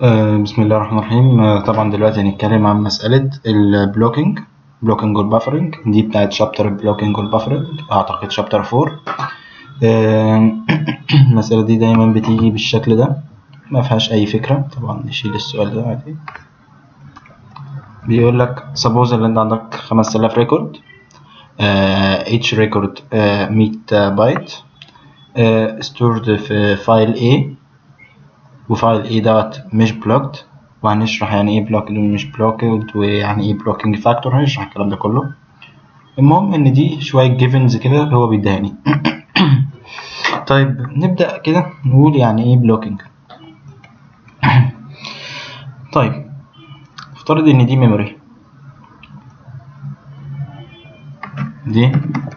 آه، بسم الله الرحمن الرحيم آه، طبعا دلوقتي هنتكلم عن مسألة البلوكينج بلوكينج والبافرنج دي بتاعت شابتر البلوكينج والبافرنج أعتقد شابتر فور المسألة دي دايما بتيجي بالشكل ده ما فيهاش أي فكرة طبعا نشيل السؤال ده عادي بيقول لك suppose إن أنت عندك 5000 ريكورد آه، each ريكورد 100 بايت stored في فايل A وفايل A دوت مش بلوكد وهنشرح يعني ايه بلوكد ومش بلوكد ويعني ايه بلوكينج فاكتور هنشرح الكلام ده كله المهم ان دي شوية جيفنز كده هو بيديهاني طيب نبدأ كده نقول يعني ايه بلوكينج طيب افترض ان دي ميموري دي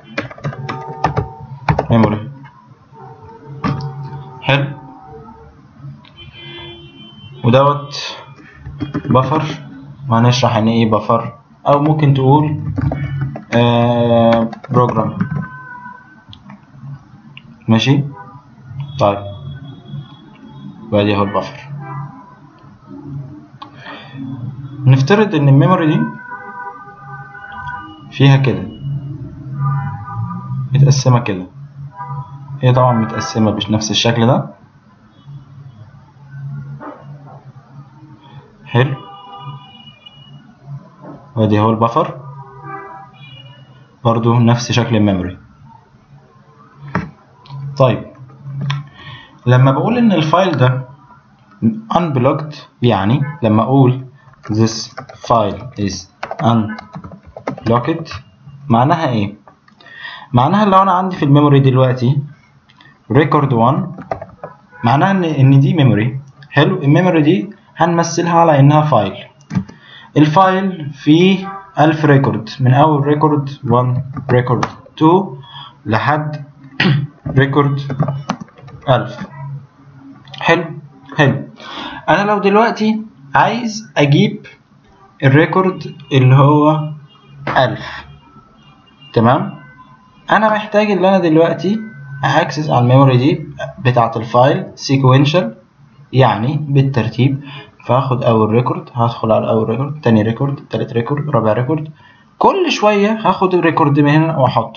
ميموري حلو ودوت بفر وهنشرح يعني ايه بفر او ممكن تقول آه بروجرام ماشي طيب وادي اهو البفر نفترض ان الميموري دي فيها كده متقسمة كده هي طبعا متقسمة مش نفس الشكل ده حلو وادي هو البفر برضو نفس شكل الميموري طيب لما بقول ان الفايل ده unblocked يعني لما اقول this file is unblocked معناها ايه معناها لو انا عندي في الميموري دلوقتي record 1 معناها ان ان دي ميموري حلو الميموري دي هنمثلها على انها فايل الفايل فيه 1000 ريكورد من اول ريكورد 1 ريكورد 2 لحد ريكورد 1000 حلو حلو انا لو دلوقتي عايز اجيب الريكورد اللي هو 1000 تمام انا محتاج ان انا دلوقتي اكسس على الميموري دي بتاعه الفايل سيكوينشال يعني بالترتيب فهاخد اول ريكورد هدخل على اول ريكورد تاني ريكورد تالت ريكورد رابع ريكورد كل شويه هاخد الريكورد من هنا واحطه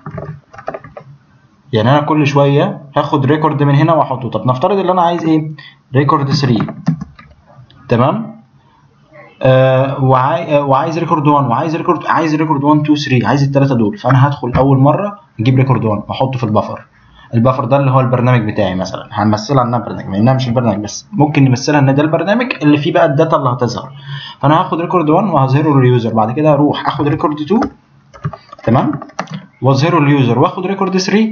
يعني انا كل شويه هاخد ريكورد من هنا واحطه طب نفترض ان انا عايز ايه ريكورد 3 تمام آه وعاي... آه وعايز ريكورد 1 وعايز ريكورد عايز ريكورد 1 2 3 عايز الثلاثه دول فانا هدخل اول مره اجيب ريكورد 1 واحطه في البفر البفر ده اللي هو البرنامج بتاعي مثلا هنمثلها انها برنامج مع انها مش البرنامج بس ممكن نمثلها ان ده البرنامج اللي فيه بقى الداتا اللي هتظهر فانا هاخد ريكورد 1 وهظهره لليوزر بعد كده اروح اخد ريكورد 2 تمام واظهره لليوزر واخد ريكورد 3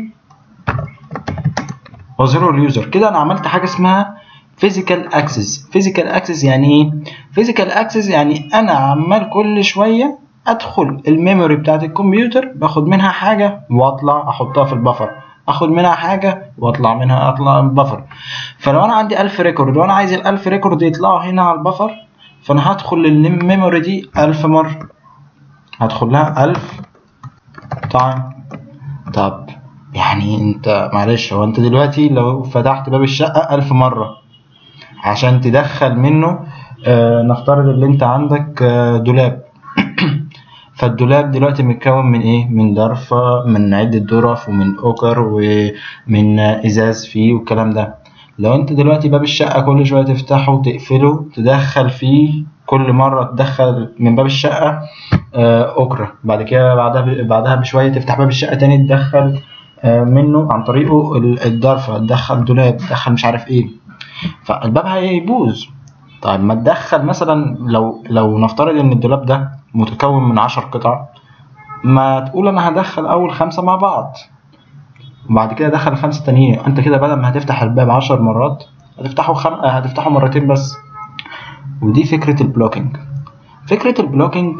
واظهره لليوزر كده انا عملت حاجه اسمها فيزيكال اكسس فيزيكال اكسس يعني ايه فيزيكال اكسس يعني انا عمال كل شويه ادخل الميموري بتاعت الكمبيوتر باخد منها حاجه واطلع احطها في البفر اخد منها حاجه واطلع منها اطلع البفر فلو انا عندي 1000 ريكورد وانا عايز ال 1000 ريكورد يطلعوا هنا على البفر فانا هدخل الميموري دي 1000 مره هدخل لها 1000 تايم طب يعني انت معلش هو انت دلوقتي لو فتحت باب الشقه 1000 مره عشان تدخل منه آه نفترض ان انت عندك آه دولاب فالدولاب دلوقتي متكون من ايه من ضرفة من عدة ظرف ومن اوكر ومن ازاز فيه والكلام ده لو انت دلوقتي باب الشقة كل شوية تفتحه وتقفله تدخل فيه كل مرة تدخل من باب الشقة اوكرة بعد كده بعدها بعدها بشوية تفتح باب الشقة تاني تدخل منه عن طريقه الضرفة تدخل دولاب تدخل مش عارف ايه فالباب هيبوظ طيب ما تدخل مثلا لو لو نفترض ان الدولاب ده متكون من عشر قطع ما تقول انا هدخل اول خمسة مع بعض وبعد كده دخل خمسة تانيين انت كده بدل ما هتفتح الباب عشر مرات هتفتحه خم... هتفتحه مرتين بس ودي فكرة البلوكينج فكرة البلوكينج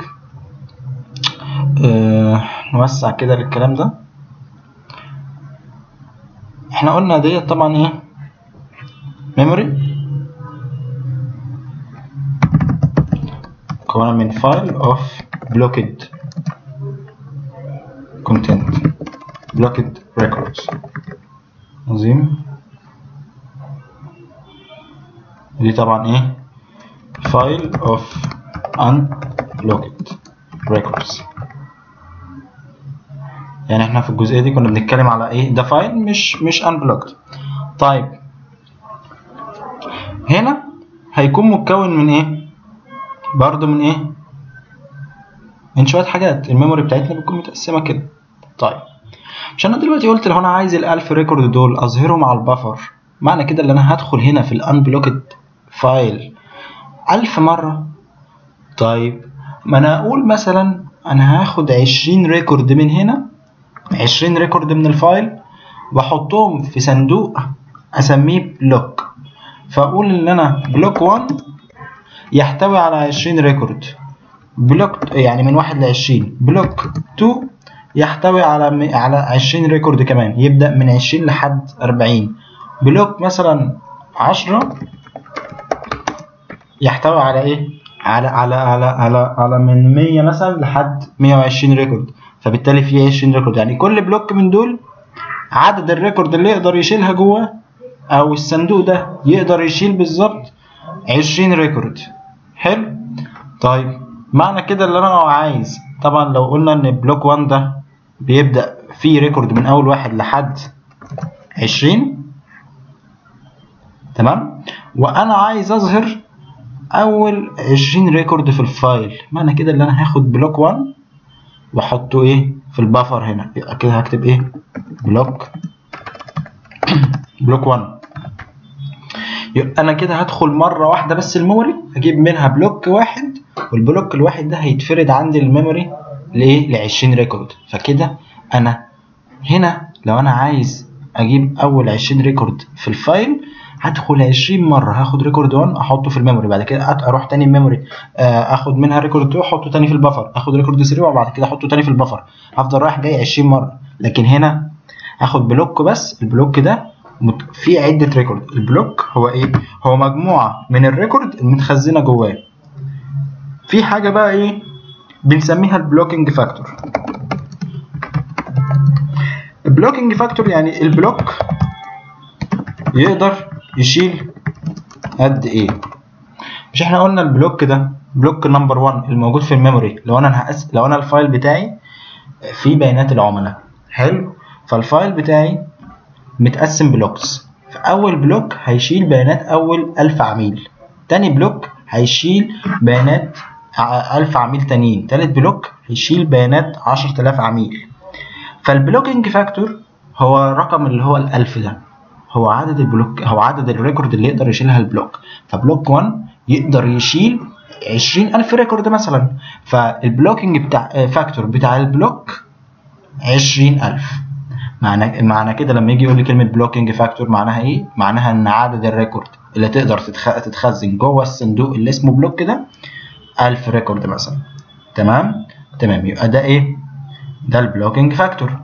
آه... نوسع كده للكلام ده احنا قلنا ديت طبعا ايه ميموري مكونة من file of blocked content blocked records عظيم دي طبعا ايه file of unblocked records يعني احنا في الجزئيه دي كنا بنتكلم على ايه ده فايل مش مش unblocked طيب هنا هيكون متكون من ايه برضو من ايه من شويه حاجات الميموري بتاعتنا بتكون متقسمه كده طيب عشان انا دلوقتي قلت لو انا عايز الالف ريكورد دول اظهرهم على البفر معنى كده ان انا هدخل هنا في الانبلوكد فايل ألف مرة طيب ما انا اقول مثلا انا هاخد عشرين ريكورد من هنا عشرين ريكورد من الفايل واحطهم في صندوق اسميه بلوك فاقول ان انا بلوك 1 يحتوي على عشرين ريكورد بلوك يعني من واحد لعشرين بلوك 2 يحتوي على على 20 ريكورد كمان يبدأ من 20 لحد 40 بلوك مثلا 10 يحتوي على ايه على على على على على من 100 مثلا لحد 120 ريكورد فبالتالي في 20 ريكورد يعني كل بلوك من دول عدد الريكورد اللي يقدر يشيلها جواه او الصندوق ده يقدر يشيل بالظبط 20 ريكورد حلو طيب معنى كده اللي انا لو عايز طبعا لو قلنا ان بلوك 1 ده بيبدأ فيه ريكورد من أول واحد لحد عشرين تمام وأنا عايز أظهر أول عشرين ريكورد في الفايل معنى كده اللي أنا هاخد بلوك 1 وأحطه إيه في البفر هنا يبقى كده هكتب إيه بلوك بلوك 1 يبقى أنا كده هدخل مرة واحدة بس الميموري أجيب منها بلوك واحد والبلوك الواحد ده هيتفرد عندي الميموري لايه ل 20 ريكورد فكده انا هنا لو انا عايز اجيب اول 20 ريكورد في الفايل هدخل 20 مره هاخد ريكورد 1 احطه في الميموري بعد كده اروح تاني الميموري اخد منها ريكورد 2 احطه تاني في البفر اخد ريكورد 3 وبعد كده احطه تاني في البفر هفضل رايح جاي 20 مره لكن هنا هاخد بلوك بس البلوك ده فيه عده ريكورد البلوك هو ايه هو مجموعه من الريكورد المتخزنه جواه في حاجه بقى ايه بنسميها البلوكينج فاكتور البلوكينج فاكتور يعني البلوك يقدر يشيل قد ايه مش احنا قلنا البلوك ده بلوك نمبر 1 الموجود في الميموري لو انا هقس لو انا الفايل بتاعي فيه بيانات العملاء حلو فالفايل بتاعي متقسم بلوكس فاول بلوك هيشيل بيانات اول 1000 عميل تاني بلوك هيشيل بيانات 1000 عميل تانيين تالت بلوك هيشيل بيانات 10000 عميل فالبلوكينج فاكتور هو الرقم اللي هو الألف ده هو عدد البلوك هو عدد الريكورد اللي يقدر يشيلها البلوك فبلوك 1 يقدر يشيل 20000 ريكورد مثلا فالبلوكينج بتاع فاكتور بتاع البلوك 20000 معنى معنى كده لما يجي يقول لي كلمه بلوكينج فاكتور معناها ايه معناها ان عدد الريكورد اللي تقدر تتخ... تتخزن جوه الصندوق اللي اسمه بلوك ده 1000 ريكورد مثلا تمام تمام يبقى ده ايه ده البلوكينج فاكتور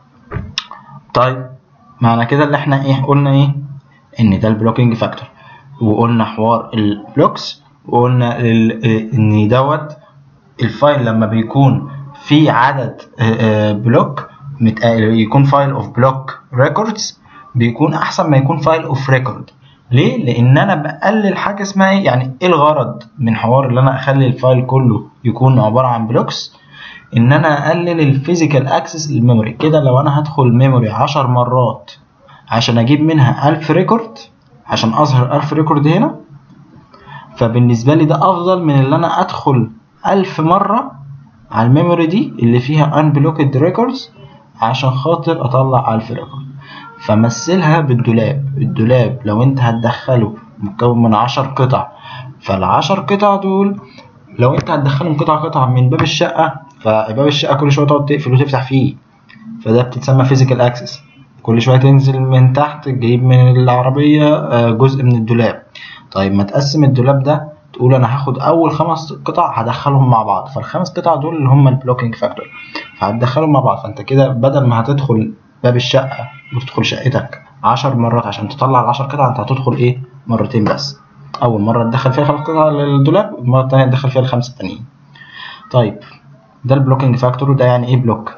طيب معنى كده اللي احنا ايه قلنا ايه ان ده البلوكينج فاكتور وقلنا حوار البلوكس وقلنا ان دوت الفايل لما بيكون في عدد بلوك يكون فايل اوف بلوك ريكوردز بيكون احسن ما يكون فايل اوف ريكورد ليه لان انا بقلل حاجه اسمها ايه يعني ايه الغرض من حوار اللي انا اخلي الفايل كله يكون عباره عن بلوكس ان انا اقلل الفيزيكال اكسس للميموري كده لو انا هدخل ميموري 10 مرات عشان اجيب منها 1000 ريكورد عشان اظهر 1000 ريكورد هنا فبالنسبه لي ده افضل من اللي انا ادخل 1000 مره على الميموري دي اللي فيها unblocked records عشان خاطر اطلع 1000 ريكورد فمثلها بالدولاب الدولاب لو انت هتدخله مكون من 10 قطع فالعشر قطع دول لو انت هتدخلهم قطعة قطعة من باب الشقة فباب الشقة كل شوية تقعد تقفل وتفتح فيه فده بتتسمى فيزيكال اكسس كل شوية تنزل من تحت تجيب من العربية جزء من الدولاب طيب ما تقسم الدولاب ده تقول انا هاخد اول خمس قطع هدخلهم مع بعض فالخمس قطع دول اللي هم البلوكينج فاكتور فهتدخلهم مع بعض فانت كده بدل ما هتدخل باب الشقة وتدخل شقتك عشر مرات عشان تطلع العشر قطع انت هتدخل ايه مرتين بس اول مرة تدخل فيها خمس قطع للدولاب المرة التانية تدخل فيها الخمسة التانيين طيب ده البلوكينج فاكتور وده يعني ايه بلوك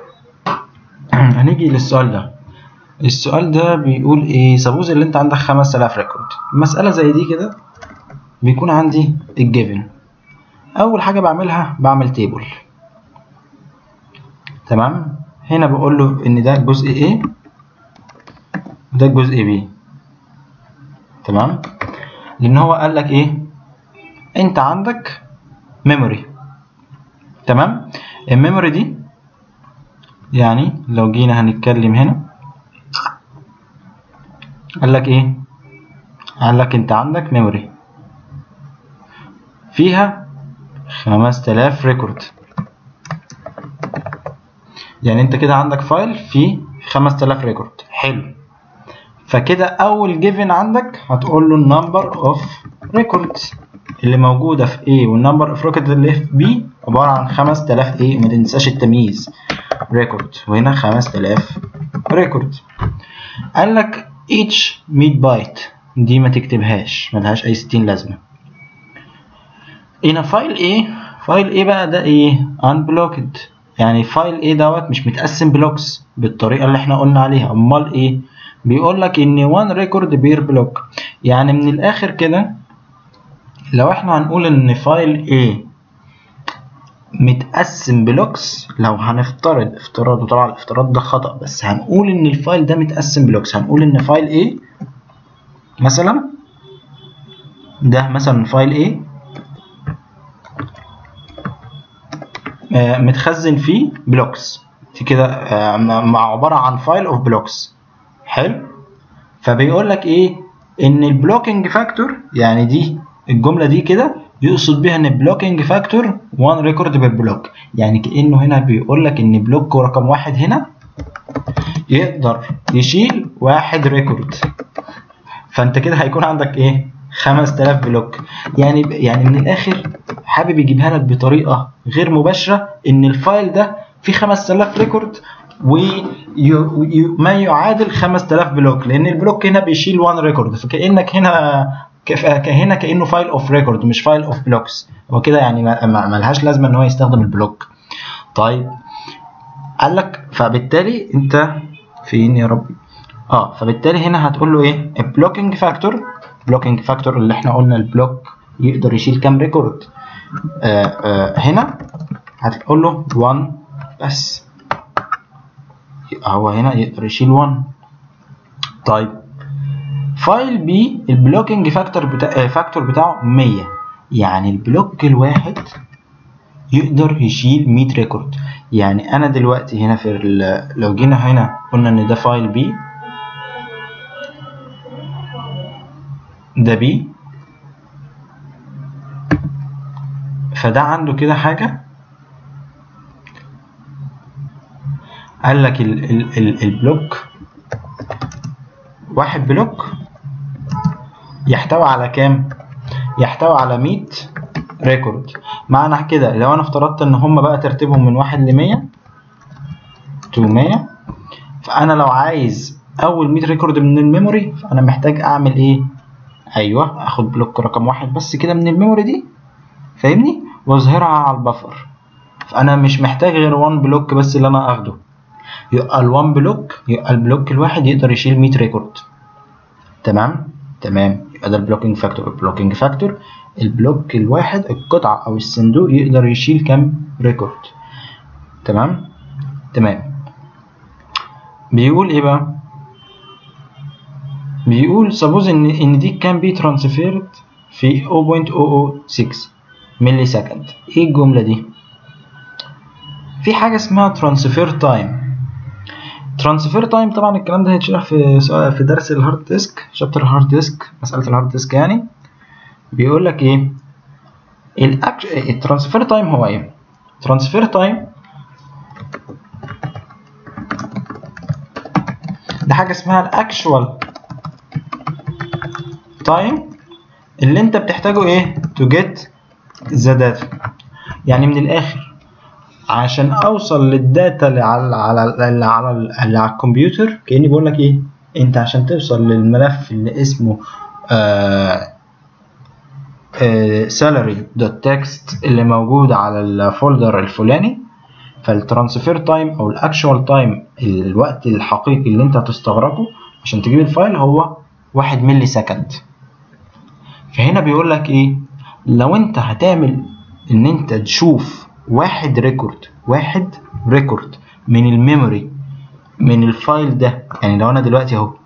هنيجي للسؤال ده السؤال ده بيقول ايه سبوز اللي انت عندك 5000 ريكورد مسألة زي دي كده بيكون عندي الجيفن اول حاجه بعملها بعمل تيبل تمام هنا بقول له ان ده الجزء A وده الجزء B تمام لان هو قال لك ايه انت عندك ميموري تمام الميموري دي يعني لو جينا هنتكلم هنا قال لك ايه قال لك انت عندك ميموري فيها 5000 ريكورد يعني انت كده عندك فايل فيه 5000 ريكورد حلو فكده اول جيفن عندك هتقول له النمبر اوف ريكوردز اللي موجوده في A والنمبر اوف ريكورد اللي في B عباره عن 5000 A وما تنساش التمييز ريكورد وهنا 5000 ريكورد قال لك each 100 بايت دي ما تكتبهاش ملهاش اي 60 لازمه هنا فايل A فايل A بقى ده ايه unblocked يعني فايل A دوت مش متقسم بلوكس بالطريقه اللي احنا قلنا عليها امال ايه بيقول لك ان 1 ريكورد بير بلوك يعني من الاخر كده لو احنا هنقول ان فايل A متقسم بلوكس لو هنفترض افتراض وطبعا الافتراض ده خطأ بس هنقول ان الفايل ده متقسم بلوكس هنقول ان فايل A مثلا ده مثلا فايل A آه متخزن فيه بلوكس دي كده آه مع عبارة عن فايل اوف بلوكس حلو فبيقول لك ايه ان البلوكينج فاكتور يعني دي الجمله دي كده يقصد بيها ان بلوكينج فاكتور 1 ريكورد بير بلوك يعني كانه هنا بيقول لك ان بلوك رقم واحد هنا يقدر يشيل واحد ريكورد فانت كده هيكون عندك ايه 5000 بلوك يعني يعني من الاخر حابب يجيبها لك بطريقه غير مباشره ان الفايل ده فيه 5000 ريكورد وما يعادل 5000 بلوك لان البلوك هنا بيشيل 1 ريكورد فكانك هنا هنا كانه فايل اوف ريكورد مش فايل اوف بلوكس هو كده يعني ملهاش لازمه ان هو يستخدم البلوك طيب قال لك فبالتالي انت فين يا ربي اه فبالتالي هنا هتقول له ايه البلوكينج فاكتور بلوكينج فاكتور اللي احنا قلنا البلوك يقدر يشيل كام ريكورد آه آه هنا هتقول له 1 بس هو هنا يقدر يشيل 1 طيب فايل بي البلوكينج فاكتور بتاع فاكتور بتاعه 100 يعني البلوك الواحد يقدر يشيل 100 ريكورد يعني انا دلوقتي هنا في لو جينا هنا قلنا ان ده فايل بي ده بي فده عنده كده حاجة قال لك ال ال ال البلوك واحد بلوك يحتوي على كام؟ يحتوي على 100 ريكورد معنى كده لو انا افترضت ان هم بقى ترتيبهم من واحد لمية تو مية فانا لو عايز اول 100 ريكورد من الميموري فانا محتاج اعمل ايه؟ ايوه اخد بلوك رقم واحد بس كده من الميموري دي فاهمني؟ واظهرها على البفر فانا مش محتاج غير 1 بلوك بس اللي انا اخده يبقى ال1 بلوك يبقى البلوك الواحد يقدر يشيل 100 ريكورد تمام تمام يبقى ده البلوكينج فاكتور البلوكينج فاكتور البلوك الواحد القطعة أو الصندوق يقدر يشيل كام ريكورد تمام تمام بيقول إيه بقى بيقول suppose إن إن دي كان بي ترانسفيرد في 0.006 ملي سكند إيه الجملة دي؟ في حاجة اسمها ترانسفير تايم ترانسفير تايم طبعا الكلام ده هيتشرح في في درس الهارد ديسك شابتر الهارد ديسك مسألة الهارد ديسك يعني بيقول لك ايه الاكش الترانسفير تايم هو ايه ترانسفير تايم ده حاجه اسمها الاكشوال تايم اللي انت بتحتاجه ايه تو جيت ذا داتا يعني من الاخر عشان اوصل للداتا اللي على على اللي على اللي على الكمبيوتر كاني بقول لك ايه انت عشان توصل للملف اللي اسمه آه salary دوت text اللي موجود على الفولدر الفلاني فالترانسفير تايم او الاكشوال تايم الوقت الحقيقي اللي انت هتستغرقه عشان تجيب الفايل هو واحد ملي سكند فهنا بيقول لك ايه لو انت هتعمل ان انت تشوف واحد ريكورد واحد ريكورد من الميموري من الفايل ده يعني لو انا دلوقتي اهو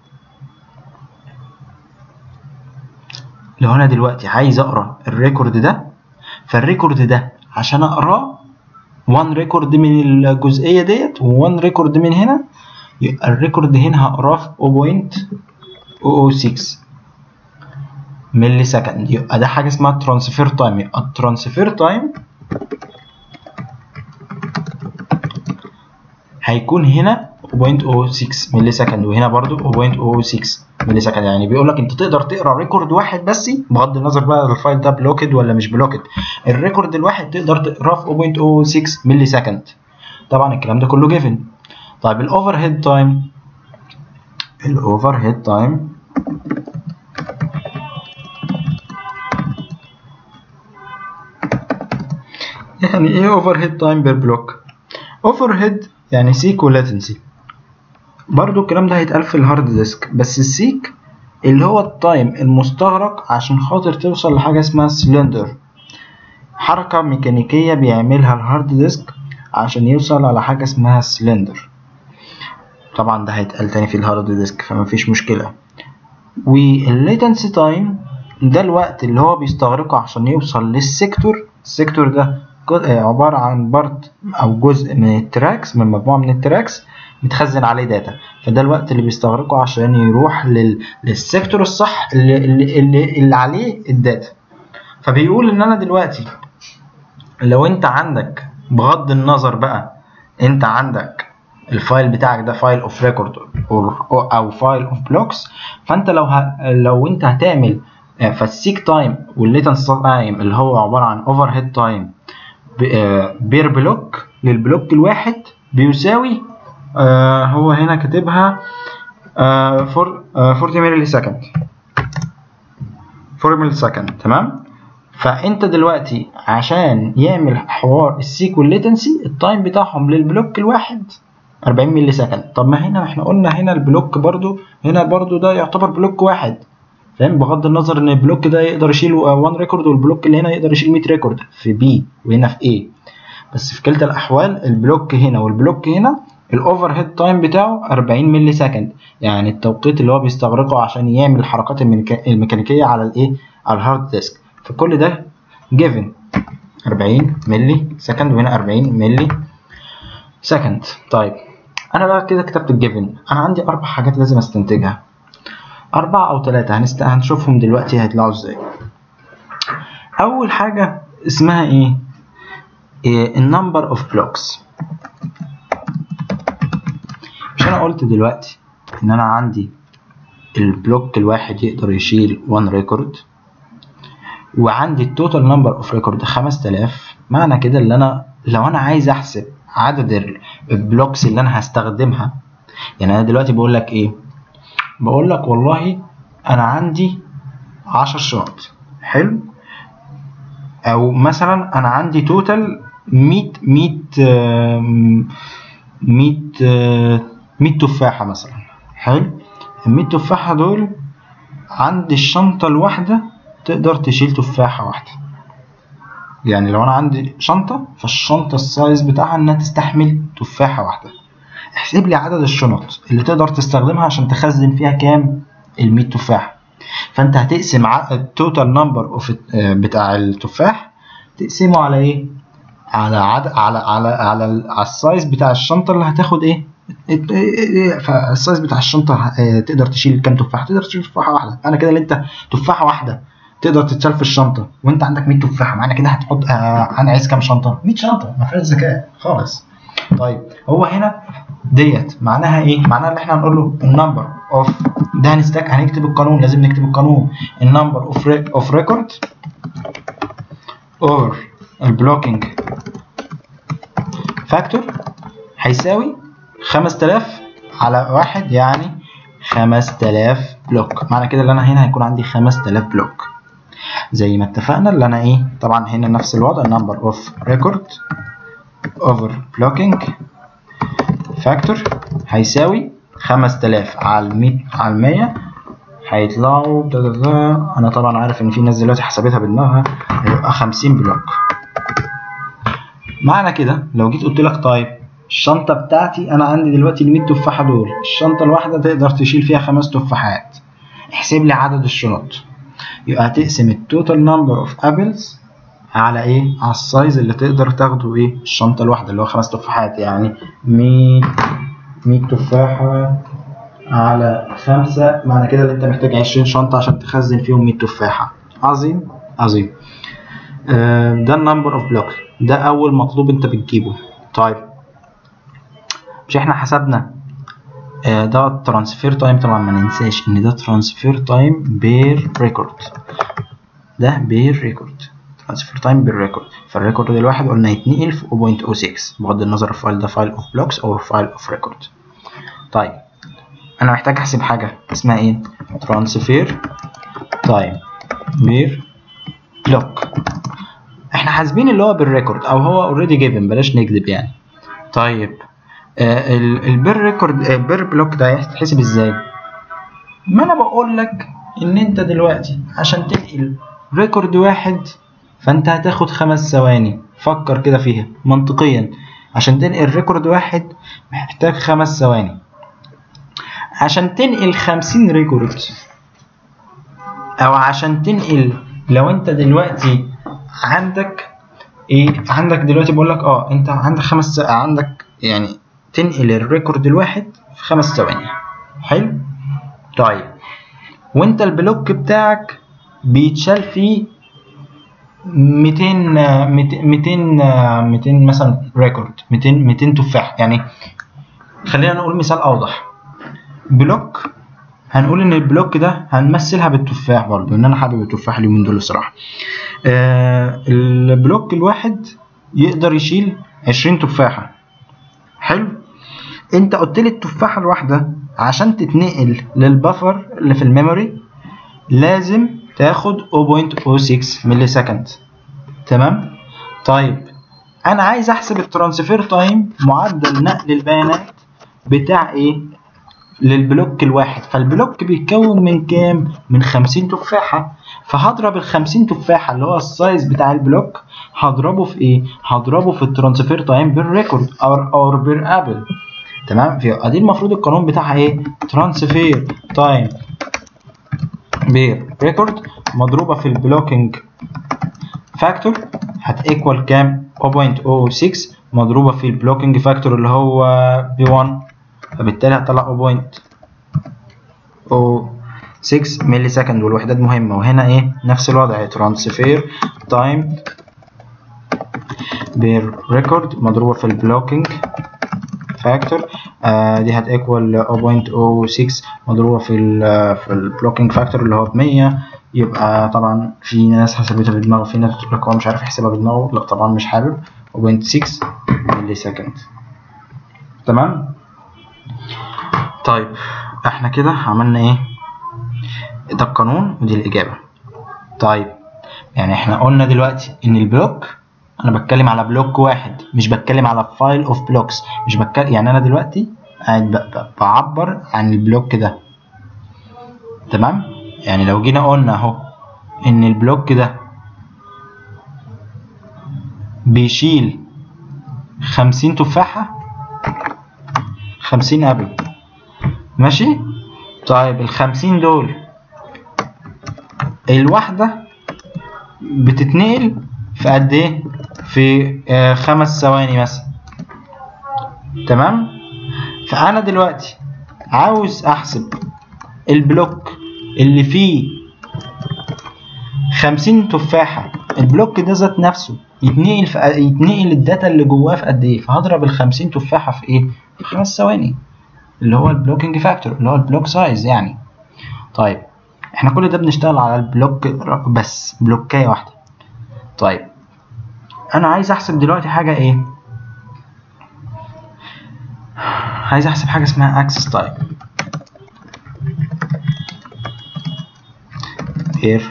لو انا دلوقتي عايز اقرا الريكورد ده فالريكورد ده عشان اقراه 1 ريكورد من الجزئيه ديت و1 ريكورد من هنا يبقى الريكورد هنا هقراه في 0.006 ملي سكند يبقى ده حاجه اسمها ترانسفير تايم يبقى الترانسفير تايم هيكون هنا 0.06 ملي سكند وهنا برضو 0.06 ملي سكند يعني بيقول لك انت تقدر تقرا ريكورد واحد بس بغض النظر بقى الفايل ده بلوكد ولا مش بلوكد الريكورد الواحد تقدر تقراه في 0.06 ملي سكند طبعا الكلام ده كله جيفن طيب الاوفر هيد تايم الاوفر هيد تايم يعني ايه اوفر هيد تايم بير بلوك اوفر هيد يعني سيك ولاتنسي برضو الكلام ده هيتقال في الهارد ديسك بس السيك اللي هو التايم المستغرق عشان خاطر توصل لحاجة اسمها سلندر حركة ميكانيكية بيعملها الهارد ديسك عشان يوصل على حاجة اسمها سلندر طبعا ده هيتقال تاني في الهارد ديسك فمفيش مشكلة والليتنسي تايم ده الوقت اللي هو بيستغرقه عشان يوصل للسيكتور السيكتور ده عبارة عن بارت أو جزء من التراكس من مجموعة من التراكس متخزن عليه داتا فده الوقت اللي بيستغرقه عشان يروح لل... للسيكتور الصح اللي, اللي, اللي, اللي عليه الداتا فبيقول ان انا دلوقتي لو انت عندك بغض النظر بقى انت عندك الفايل بتاعك ده فايل اوف ريكورد او فايل اوف بلوكس فانت لو ه... لو انت هتعمل فالسيك تايم والليتنس تايم اللي هو عباره عن اوفر هيد تايم بير بلوك للبلوك الواحد بيساوي آه هو هنا كاتبها آه فور آه 40 ملي سكند 4 ملي سكند تمام فانت دلوقتي عشان يعمل حوار السيك والليتنسي التايم بتاعهم للبلوك الواحد 40 ملي سكند طب ما هنا احنا قلنا هنا البلوك برضو هنا برضو ده يعتبر بلوك واحد فاهم بغض النظر ان البلوك ده يقدر يشيل 1 ريكورد والبلوك اللي هنا يقدر يشيل 100 ريكورد في بي وهنا في اي بس في كلتا الاحوال البلوك هنا والبلوك هنا الاوفر هيد تايم بتاعه 40 ملي سكند يعني التوقيت اللي هو بيستغرقه عشان يعمل الحركات الميكانيكيه على الايه على الهارد ديسك فكل ده جيفن 40 ملي سكند وهنا 40 ملي سكند طيب انا بقى كده كتبت الجيفن انا عندي اربع حاجات لازم استنتجها أربعة أو ثلاثة هنست... هنشوفهم دلوقتي هيطلعوا ازاي أول حاجة اسمها إيه؟ إيه النمبر أوف بلوكس مش أنا قلت دلوقتي إن أنا عندي البلوك الواحد يقدر يشيل 1 ريكورد وعندي التوتال نمبر اوف ريكورد 5000 معنى كده اللي انا لو انا عايز احسب عدد البلوكس اللي انا هستخدمها يعني انا دلوقتي بقول لك ايه بقول لك والله انا عندي 10 شنط حلو او مثلا انا عندي توتال 100 100 100 100 تفاحه مثلا حلو ال 100 تفاحه دول عندي الشنطه الواحده تقدر تشيل تفاحه واحده يعني لو انا عندي شنطه فالشنطه السايز بتاعها انها تستحمل تفاحه واحده احسب لي عدد الشنط اللي تقدر تستخدمها عشان تخزن فيها كام ال 100 تفاح فانت هتقسم التوتال نمبر اوف بتاع التفاح تقسمه على ايه على عدد على على على, على السايز بتاع الشنطه اللي هتاخد ايه فالسايز بتاع الشنطه تقدر تشيل كام تفاحه تقدر تشيل تفاحه واحده انا كده اللي انت تفاحه واحده تقدر تتشال في الشنطه وانت عندك 100 تفاحه معنى كده هتحط آه انا عايز كام شنطه 100 شنطه ما فيهاش ذكاء خالص طيب هو هنا ديت معناها ايه معناها ان احنا هنقول له النمبر اوف ده هنستك هنكتب القانون لازم نكتب القانون النمبر اوف اوف ريكورد اور البلوكينج فاكتور هيساوي 5000 على واحد يعني 5000 بلوك معنى كده ان انا هنا هيكون عندي 5000 بلوك زي ما اتفقنا اللي انا ايه طبعا هنا نفس الوضع number of record over blocking factor هيساوي 5000 على 100 على 100 هيطلعوا انا طبعا عارف ان في ناس دلوقتي حسبتها بدماغها هيبقى 50 بلوك معنى كده لو جيت قلت لك طيب الشنطه بتاعتي انا عندي دلوقتي ال 100 تفاحه دول الشنطه الواحده تقدر تشيل فيها خمس تفاحات احسب لي عدد الشنط يبقى هتقسم التوتال نمبر اوف ابلز على ايه على السايز اللي تقدر تاخده ايه الشنطه الواحده اللي هو خمس تفاحات يعني 100 100 تفاحه على خمسة معنى كده ان انت محتاج 20 شنطه عشان تخزن فيهم 100 تفاحه عظيم عظيم آه، ده النمبر اوف بلوك ده اول مطلوب انت بتجيبه طيب مش احنا حسبنا آه، ده الترانسفير تايم طبعا ما ننساش ان ده ترانسفير تايم بير ريكورد ده بير ريكورد ترانسفير تايم بير ريكورد فالريكورد الواحد قلنا يتنقل في 0.06 بغض النظر الفايل ده فايل اوف بلوكس او فايل اوف ريكورد طيب انا محتاج احسب حاجه اسمها ايه ترانسفير تايم بير بلوك احنا حاسبين اللي هو بالريكورد او هو اوريدي جيفن بلاش نكذب يعني طيب آه البير ريكورد آه البير بلوك ده هيتحسب ازاي ما انا بقول لك ان انت دلوقتي عشان تنقل ريكورد واحد فانت هتاخد خمس ثواني فكر كده فيها منطقيا عشان تنقل ريكورد واحد محتاج خمس ثواني عشان تنقل خمسين ريكورد او عشان تنقل لو انت دلوقتي عندك ايه عندك دلوقتي بقول لك اه انت عندك خمس عندك يعني تنقل الريكورد الواحد في خمس ثواني حلو طيب وانت البلوك بتاعك بيتشال فيه 200 200 200 مثلا ريكورد 200 200 تفاح يعني خلينا نقول مثال اوضح بلوك هنقول ان البلوك ده هنمثلها بالتفاح برضو ان انا حابب التفاح اليومين دول الصراحه آه البلوك الواحد يقدر يشيل 20 تفاحه حلو انت قلت لي التفاحه الواحده عشان تتنقل للبفر اللي في الميموري لازم تاخد 0.06 ملي سكند تمام طيب انا عايز احسب الترانسفير تايم معدل نقل البيانات بتاع ايه للبلوك الواحد فالبلوك بيتكون من كام من 50 تفاحه فهضرب ال 50 تفاحه اللي هو السايز بتاع البلوك هضربه في ايه هضربه في الترانسفير تايم بالريكورد او او بير ابل تمام في دي المفروض القانون بتاعها ايه ترانسفير تايم بير ريكورد مضروبه في البلوكينج فاكتور هتيكوال كام 0.06 مضروبه في البلوكينج فاكتور اللي هو ب 1 فبالتالي هتطلع 0.06 ملي سكند والوحدات مهمه وهنا ايه نفس الوضع ترانسفير تايم بير ريكورد مضروبه في البلوكينج فاكتور آه دي هتيكوال 0.06 مضروبه في ال في البلوكينج فاكتور اللي هو ب 100 يبقى طبعا في ناس حسبتها بدماغه في ناس بتقول لك هو مش عارف يحسبها بدماغه لا طبعا مش حابب 0.6 ملي سكند تمام طيب احنا كده عملنا ايه ده القانون ودي الاجابه طيب يعني احنا قلنا دلوقتي ان البلوك انا بتكلم على بلوك واحد مش بتكلم على فايل اوف بلوكس مش بتكلم يعني انا دلوقتي قاعد بعبر عن البلوك ده تمام يعني لو جينا قلنا اهو ان البلوك ده بيشيل خمسين تفاحة خمسين ابل ماشي طيب الخمسين دول الواحدة بتتنقل في قد ايه في آه خمس ثواني مثلا تمام فانا دلوقتي عاوز احسب البلوك اللي فيه خمسين تفاحة البلوك ده ذات نفسه يتنقل في يتنقل الداتا اللي جواه في قد ايه فهضرب الخمسين تفاحة في ايه في خمس ثواني اللي هو البلوكينج فاكتور اللي هو البلوك سايز يعني طيب احنا كل ده بنشتغل على البلوك بس بلوكاية واحدة طيب انا عايز احسب دلوقتي حاجة ايه عايز احسب حاجة اسمها access time here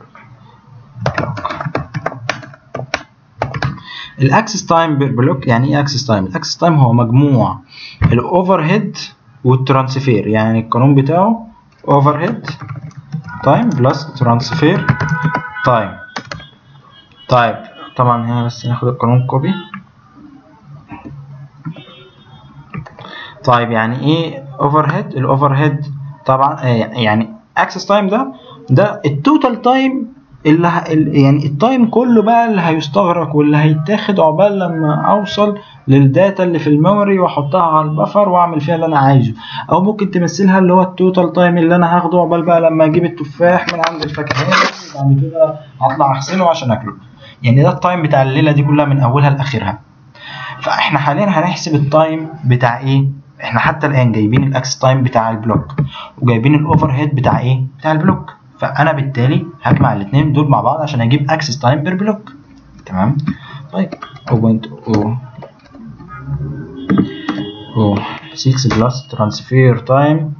الاكسس تايم بلوك يعني ايه اكسس تايم الاكسس تايم هو مجموع الاوفر هيد والترانسفير يعني القانون بتاعه اوفر هيد تايم بلس ترانسفير تايم طيب طبعا هنا بس ناخد القانون كوبي طيب يعني ايه اوفر هيد الاوفر هيد طبعا يعني اكسس تايم ده ده التوتال تايم اللي ه... يعني التايم كله بقى اللي هيستغرق واللي هيتاخد عقبال لما اوصل للداتا اللي في الميموري واحطها على البفر واعمل فيها اللي انا عايزه او ممكن تمثلها اللي هو التوتال تايم اللي انا هاخده عقبال بقى لما اجيب التفاح من عند الفاكهه وبعد كده هطلع اغسله عشان اكله يعني ده التايم بتاع الليله دي كلها من اولها لاخرها فاحنا حاليا هنحسب التايم بتاع ايه احنا حتى الان جايبين الاكس تايم بتاع البلوك وجايبين الاوفر هيد بتاع ايه بتاع البلوك فانا بالتالي هجمع الاثنين دول مع بعض عشان اجيب اكسس تايم بير بلوك تمام طيب 0.0 6 بلس ترانسفير تايم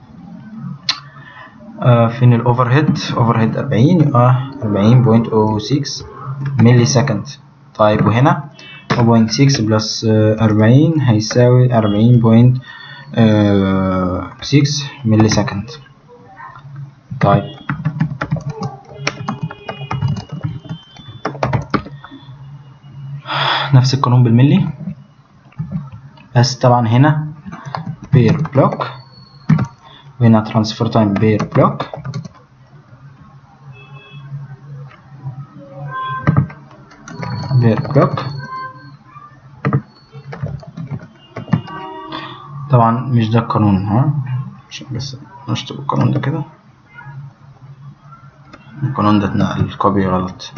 فين الاوفر هيد اوفر هيد 40 يبقى 40.06 ملي سكند طيب وهنا 0.6 بلس 40 هيساوي 40.6 ملي سكند طيب نفس القانون بالملي بس طبعا هنا بير بلوك وهنا ترانسفير تايم بير بلوك بير بلوك طبعا مش ده القانون ها عشان بس نشطب القانون ده كده القانون ده اتنقل كوبي غلط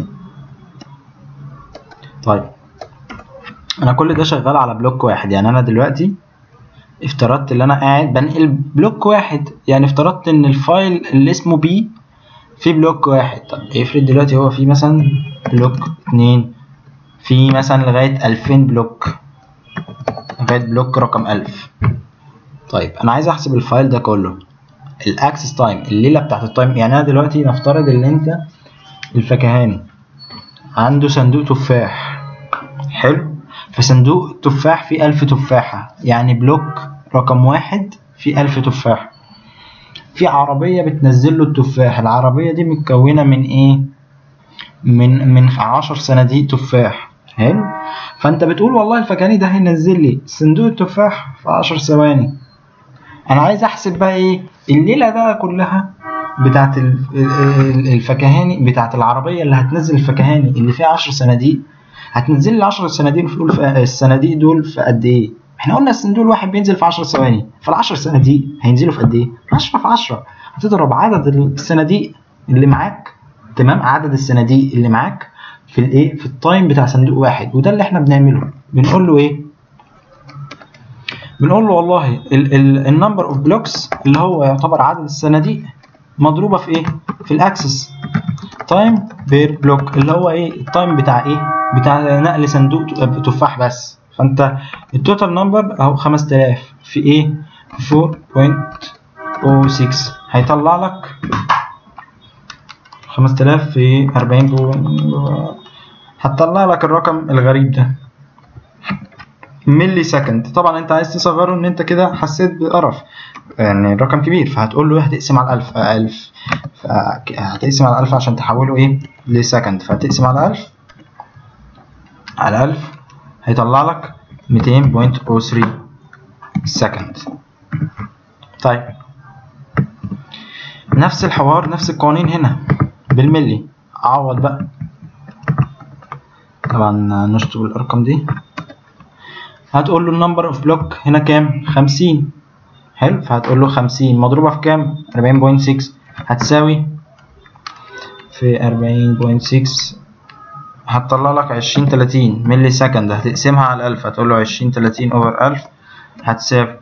طيب انا كل ده شغال على بلوك واحد يعني انا دلوقتي افترضت ان انا قاعد بنقل بلوك واحد يعني افترضت ان الفايل اللي اسمه بي في بلوك واحد طب افرض دلوقتي هو في مثلا بلوك اتنين في مثلا لغاية ألفين بلوك لغاية بلوك رقم ألف طيب أنا عايز أحسب الفايل ده كله الأكسس تايم الليلة بتاعت التايم يعني أنا دلوقتي نفترض إن أنت الفكهاني عنده صندوق تفاح حلو في صندوق التفاح فيه ألف تفاحة يعني بلوك رقم واحد فيه ألف تفاح في عربية بتنزل له التفاح العربية دي متكونة من إيه؟ من من عشر صناديق تفاح حلو فأنت بتقول والله الفكهاني ده هينزل لي صندوق التفاح في عشر ثواني أنا عايز أحسب بقى إيه؟ الليلة بقى كلها بتاعت الفكهاني بتاعت العربية اللي هتنزل الفكهاني اللي فيها عشر صناديق هتنزل لي 10 صناديق دول في الصناديق دول في قد ايه؟ احنا قلنا الصندوق الواحد بينزل في 10 ثواني فال 10 صناديق هينزلوا في قد ايه؟ 10 في 10 هتضرب عدد الصناديق اللي معاك تمام عدد الصناديق اللي معاك في الايه؟ في التايم بتاع صندوق واحد وده اللي احنا بنعمله بنقول له ايه؟ بنقول له والله النمبر اوف بلوكس اللي هو يعتبر عدد الصناديق مضروبه في ايه؟ في الاكسس تايم بير بلوك اللي هو ايه؟ التايم بتاع ايه؟ بتاع نقل صندوق تفاح بس فانت التوتال نمبر اهو 5000 في ايه 4.06 هيطلع لك 5000 في 40 هتطلع لك الرقم الغريب ده ملي سكند طبعا انت عايز تصغره ان انت كده حسيت بقرف يعني الرقم كبير فهتقول له هتقسم على 1000 1000 هتقسم على 1000 عشان تحوله ايه لسكند فهتقسم على 1000 على 1000 هيطلع لك 200.03 سكند طيب نفس الحوار نفس القوانين هنا بالملي عوض بقى طبعا نشطب الارقام دي هتقول له النمبر اوف بلوك هنا كام 50 حلو فهتقول له 50 مضروبه في كام 40.6 هتساوي في 40.6 هتطلع لك 20 30 ملي سكند هتقسمها على 1000 هتقول له 20 30 اوفر 1000 هتساوي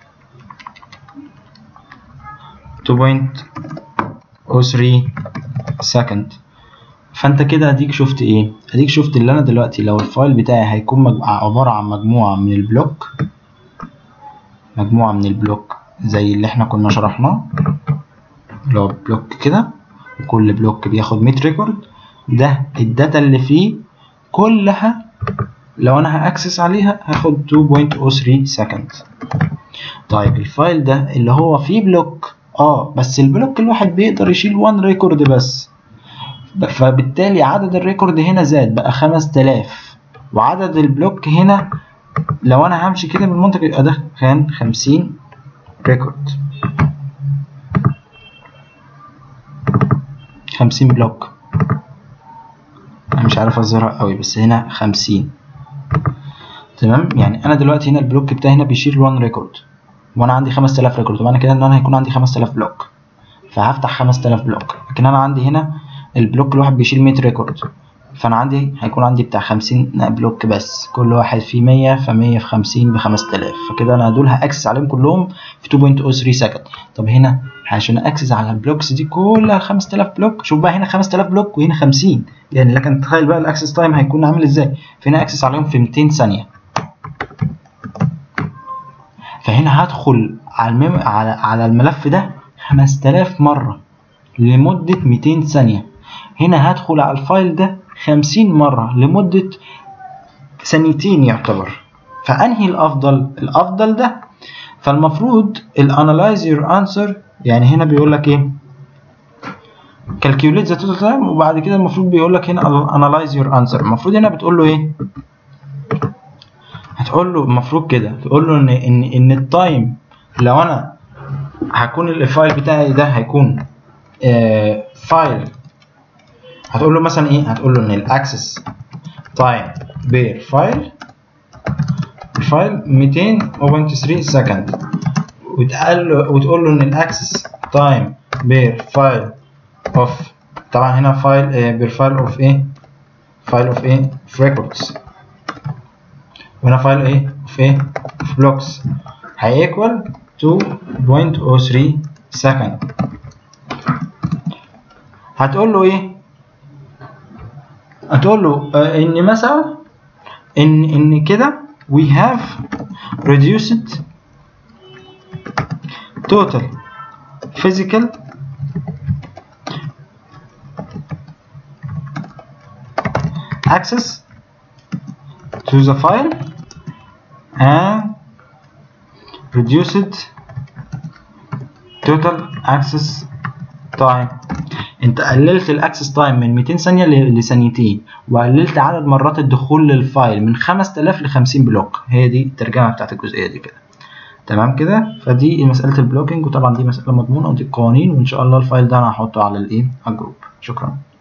2.03 سكند فانت كده اديك شفت ايه اديك شفت اللي انا دلوقتي لو الفايل بتاعي هيكون مج... عبارة عن مجموعة من البلوك مجموعة من البلوك زي اللي احنا كنا شرحناه اللي هو بلوك كده وكل بلوك بياخد 100 ريكورد ده الداتا اللي فيه كلها لو انا هاكسس عليها هاخد 2.03 سكند طيب الفايل ده اللي هو فيه بلوك اه بس البلوك الواحد بيقدر يشيل 1 ريكورد بس فبالتالي عدد الريكورد هنا زاد بقى 5000 وعدد البلوك هنا لو انا همشي كده بالمنطق يبقى ده كان 50 ريكورد 50 بلوك انا مش عارف اظهرها قوي بس هنا 50 تمام يعني انا دلوقتي هنا البلوك بتاعي هنا بيشيل 1 ريكورد وانا عندي 5000 ريكورد معنى كده ان انا هيكون عندي 5000 بلوك فهفتح 5000 بلوك لكن انا عندي هنا البلوك الواحد بيشيل 100 ريكورد فانا عندي هيكون عندي بتاع 50 بلوك بس كل واحد فيه 100 ف 100 في 50 ب 5000 فكده انا دول هاكسس عليهم كلهم في 2.03 سكند طب هنا عشان اكسس على البلوكس دي كلها 5000 بلوك شوف بقى هنا 5000 بلوك وهنا 50 يعني لكن تخيل بقى الاكسس تايم هيكون عامل ازاي فهنا اكسس عليهم في 200 ثانيه فهنا هدخل على المم... على على الملف ده 5000 مره لمده 200 ثانيه هنا هدخل على الفايل ده 50 مرة لمدة ثانيتين يعتبر فأنهي الأفضل؟ الأفضل ده فالمفروض الانالايز يور انسر يعني هنا بيقول لك ايه calculate the total time وبعد كده المفروض بيقول لك هنا analyze your answer المفروض هنا بتقول له ايه هتقول له المفروض كده تقول له ان ان ان التايم لو انا هكون الفايل بتاعي ده هيكون آه فايل هتقول له مثلا ايه هتقول له ان الاكسس تايم بير فايل الفايل 200.3 سكند وتقول له وتقول له ان الاكسس تايم بير فايل اوف طبعا هنا فايل بير فايل اوف ايه فايل اوف ايه اوف ريكوردز وهنا فايل ايه اوف ايه اوف بلوكس هيكوال 2.03 سكند هتقول له ايه هتقول له آه ان مثلا ان ان كده we have reduced total physical access to the file and reduced total access time انت قللت الاكسس تايم من 200 ثانيه لثانيتين وقللت عدد مرات الدخول للفايل من 5000 ل 50 بلوك هي دي الترجمه بتاعت الجزئيه دي كده تمام كده فدي مساله البلوكينج وطبعا دي مساله مضمونه ودي القوانين وان شاء الله الفايل ده انا هحطه على الايه على الجروب شكرا